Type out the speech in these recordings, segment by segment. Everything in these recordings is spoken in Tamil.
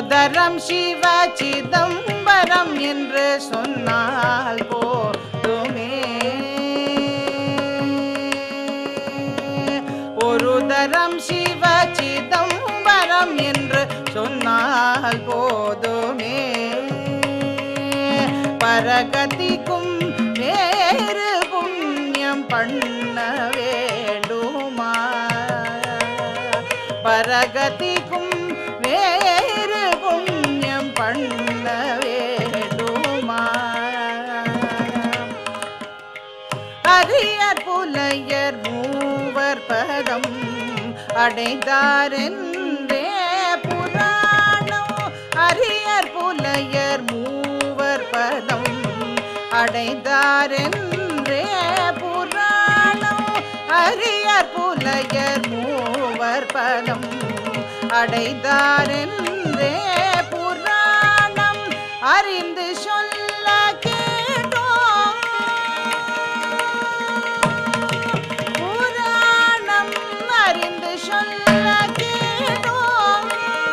தரம் சிவ சிதம்பரம் என்று சொன்னால் போதுமே ஒரு தரம் சிவ சிதம்பரம் என்று சொன்னால் போதுமே பரகதிக்கும் வேறு புண்ணியம் பண்ண வேண்டுமா பரகதிக்கும் வேறு புண்ணியம் பண்ண வேண்டுமா அரியர் புலையர் மூவர் பதம் அடைந்தாரென்றே புராணம் அரியர் புலையர் மூவர் பதம் அடைந்தாரென்றே புராணம் அரியர் புலையர் மூவர் பதம் அடைந்தாரென்றே புராணம் அறிந்து சொல்ல கேட்டோம் புராணம் அறிந்து சொல்ல கேட்டோம்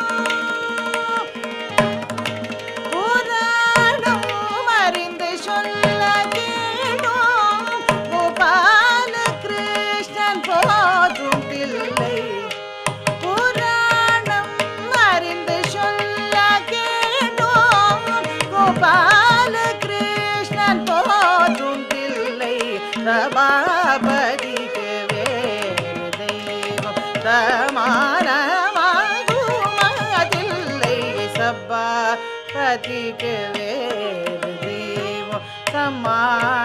புராணம் அறிந்து சொல்ல கேட்டோம் கோபால கிருஷ்ணன் போற்றும் பிள்ளை புராணம் அறிந்து சொல்ல கேட்டோம் கோபால கிருஷ்ணன் போற்றும் பிள்ளை சபாபதிக்கு வேறு தெய்வம் சமானமாகுமதில்லை சபாபதிக்கு வேறு தெய்வம் சமா